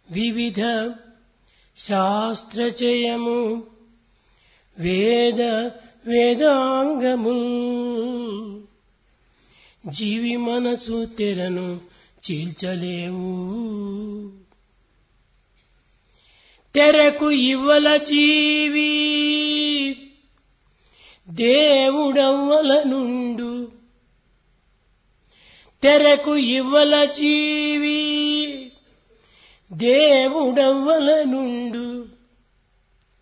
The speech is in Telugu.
వివిధ శాస్త్రచయము వేద వేదాంగము జీవి మనసు తెరను చీల్చలేవు తెరకు ఇవ్వల జీవి దేవుడవ్వల నుండు తెరకు ఇవ్వల జీవి దేవుడవ్వల నుండు